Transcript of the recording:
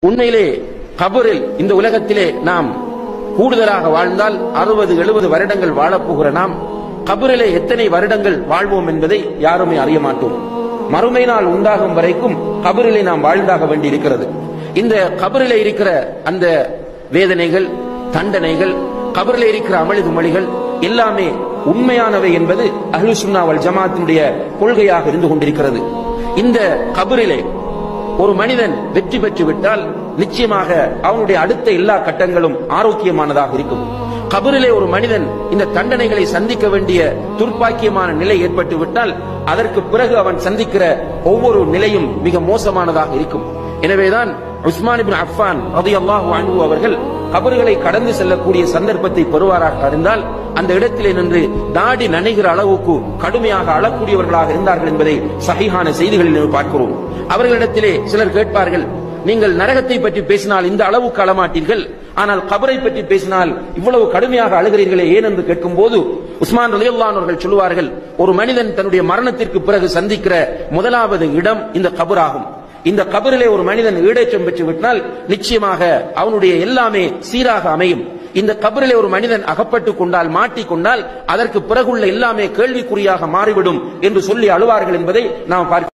உண்மையிலே கபரில் இந்த உலகத்திலே நாம் கூடுதலாக வாழ்ந்தால் அறுபது எழுபது வருடங்கள் வாழப்போகிற நாம் கபரிலே எத்தனை வருடங்கள் வாழ்வோம் என்பதை யாருமே அறிய மாட்டோம் மறுமை நாள் உண்டாகும் வரைக்கும் கபரிலே நாம் வாழ்ந்தாக வேண்டியிருக்கிறது இந்த கபரிலே இருக்கிற அந்த வேதனைகள் தண்டனைகள் கபரிலே இருக்கிற அமளிது மொழிகள் எல்லாமே உண்மையானவை என்பது அஹ்லு சுன்னா வல் ஜமாத்தினுடைய கொள்கையாக இருந்து கொண்டிருக்கிறது இந்த கபரிலே ஒரு மனிதன் வெற்றி பெற்று விட்டால் நிச்சயமாக அவனுடைய அடுத்த எல்லா கட்டங்களும் ஆரோக்கியமானதாக இருக்கும் கபரிலே ஒரு மனிதன் இந்த தண்டனைகளை சந்திக்க வேண்டிய துர்ப்பாக்கியமான நிலை ஏற்பட்டு விட்டால் அதற்கு பிறகு அவன் சந்திக்கிற ஒவ்வொரு நிலையும் மிக மோசமானதாக இருக்கும் எனவேதான் உஸ்மான் இப்னு அஃபான் ரலியல்லாஹு அன்ஹு அவர்கள் கபர்களை கடந்து செல்லக்கூடிய சந்தர்ப்பத்தை பெறுவாராக இருந்தால் அந்த இடத்திலே நின்று தாடி நனைகிற அளவுக்கு கடுமையாக அழக்கூடியவர்களாக இருந்தார்கள் என்பதை சஹீஹான செய்திகளில் நாம் பார்க்கிறோம் அவர்களிடத்திலே சிலர் கேட்பார்கள் நீங்கள் நரகத்தை பற்றி பேசினால் இந்த அளவுக்கு அழமாட்டீர்கள் ஆனால் கபரை பற்றி பேசினால் இவ்வளவு கடுமையாக அழுகிறீர்களே ஏன் என்று கேட்கும் போது உஸ்மான் ரலியல்லான் அவர்கள் சொல்லுவார்கள் ஒரு மனிதன் தன்னுடைய மரணத்திற்கு பிறகு சந்திக்கிற முதலாவது இடம் இந்த கபராகும் இந்த கபரிலே ஒரு மனிதன் ஈடேற்றம் பெற்று விட்டால் நிச்சயமாக அவனுடைய எல்லாமே சீராக அமையும் இந்த கபரிலே ஒரு மனிதன் அகப்பட்டுக் கொண்டால் மாட்டிக்கொண்டால் அதற்கு பிறகுள்ள எல்லாமே கேள்விக்குறியாக மாறிவிடும் என்று சொல்லி அழுவார்கள் என்பதை நாம் பார்க்கிறோம்